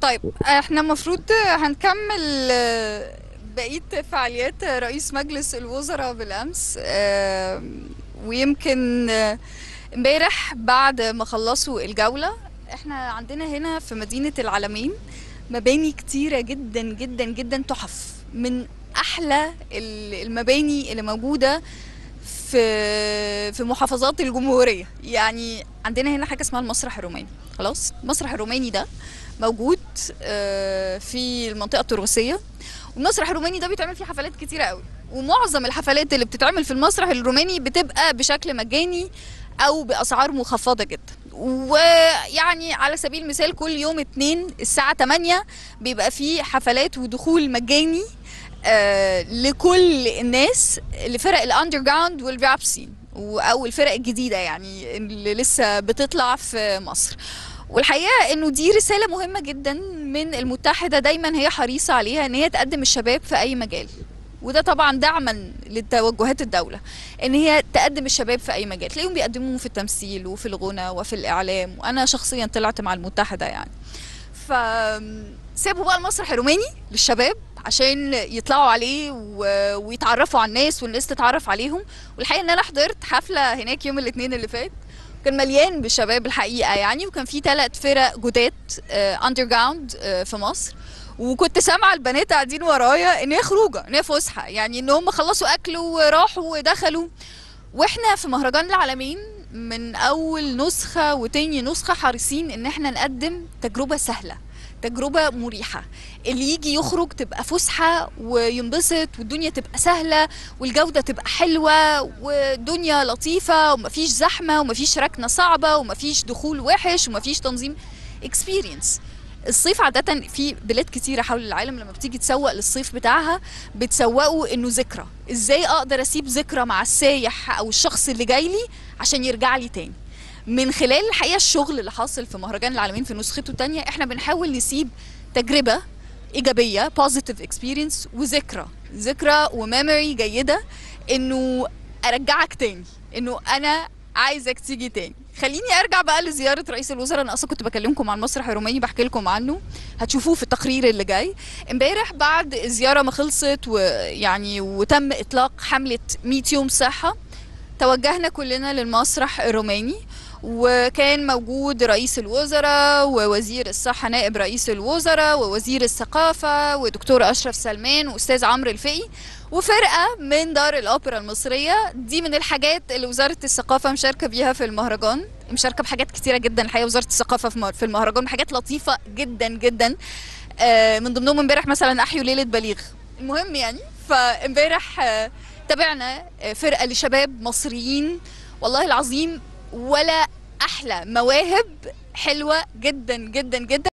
طيب احنا المفروض هنكمل آه، بقية فعاليات رئيس مجلس الوزراء بالأمس آه، ويمكن آه، امبارح بعد ما خلصوا الجولة احنا عندنا هنا في مدينة العلمين مباني كتيرة جدا جدا جدا تحف من أحلى ال- المباني اللي موجودة في في محافظات الجمهورية يعني عندنا هنا حاجة اسمها المسرح الروماني خلاص المسرح الروماني ده موجود آه، في المنطقة التراثية والمسرح الروماني ده بيتعمل فيه حفلات كتيرة قوي ومعظم الحفلات اللي بتتعمل في المسرح الروماني بتبقى بشكل مجاني او باسعار مخفضة جدا ويعني على سبيل المثال كل يوم اتنين الساعة 8 بيبقى فيه حفلات ودخول مجاني آه لكل الناس لفرق الاندر جراوند والراب سين و- او الفرق الجديده يعني اللي لسه بتطلع في مصر والحقيقه انه دي رساله مهمه جدا من المتحده دايما هي حريصه عليها ان هي تقدم الشباب في اي مجال وده طبعا دعما لتوجهات الدوله ان هي تقدم الشباب في اي مجال تلاقيهم بيقدموه في التمثيل وفي الغنى وفي الاعلام وانا شخصيا طلعت مع المتحده يعني ف سابوا بقى المسرح الروماني للشباب عشان يطلعوا عليه و... ويتعرفوا على الناس والناس تتعرف عليهم والحقيقه ان انا حضرت حفله هناك يوم الاثنين اللي فات كان مليان بالشباب الحقيقه يعني وكان في ثلاث فرق جداد اندر جراوند في مصر وكنت سامعه البنات قاعدين ورايا ان هي خروجه ان هي فسحه يعني ان هم خلصوا اكل وراحوا ودخلوا واحنا في مهرجان العالمين من اول نسخه وتاني نسخه حريصين ان احنا نقدم تجربه سهله تجربة مريحة اللي يجي يخرج تبقى فسحة وينبسط والدنيا تبقى سهلة والجودة تبقى حلوة والدنيا لطيفة ومفيش زحمة ومفيش ركنة صعبة ومفيش دخول وحش ومفيش تنظيم اكسبيرينس الصيف عادة في بلاد كتيرة حول العالم لما بتيجي تسوق للصيف بتاعها بتسوقوا انه ذكرى ازاي اقدر اسيب ذكرى مع السايح او الشخص اللي جاي لي عشان يرجع لي تاني من خلال الحقيقه الشغل اللي حاصل في مهرجان العالمين في نسخته الثانيه احنا بنحاول نسيب تجربه ايجابيه بوزيتيف اكسبيرينس وذكرى ذكرى وميموري جيده انه ارجعك تاني انه انا عايزك تيجي تاني خليني ارجع بقى لزياره رئيس الوزراء انا اصلا كنت بكلمكم عن المسرح الروماني بحكي لكم عنه هتشوفوه في التقرير اللي جاي امبارح بعد الزياره ما خلصت ويعني وتم اطلاق حمله 100 يوم صحه توجهنا كلنا للمسرح الروماني وكان موجود رئيس الوزراء ووزير الصحة نائب رئيس الوزراء ووزير الثقافة ودكتور أشرف سلمان وأستاذ عمرو الفقي وفرقة من دار الأوبرا المصرية دي من الحاجات اللي وزارة الثقافة مشاركة بيها في المهرجان مشاركة بحاجات كتيرة جدا الحقيقة وزارة الثقافة في مر- في المهرجان بحاجات لطيفة جدا جدا آه، من ضمنهم امبارح مثلا أحيوا ليلة بليغ المهم يعني فامبارح آه، تابعنا آه، فرقة لشباب مصريين والله العظيم ولا احلى مواهب حلوه جدا جدا جدا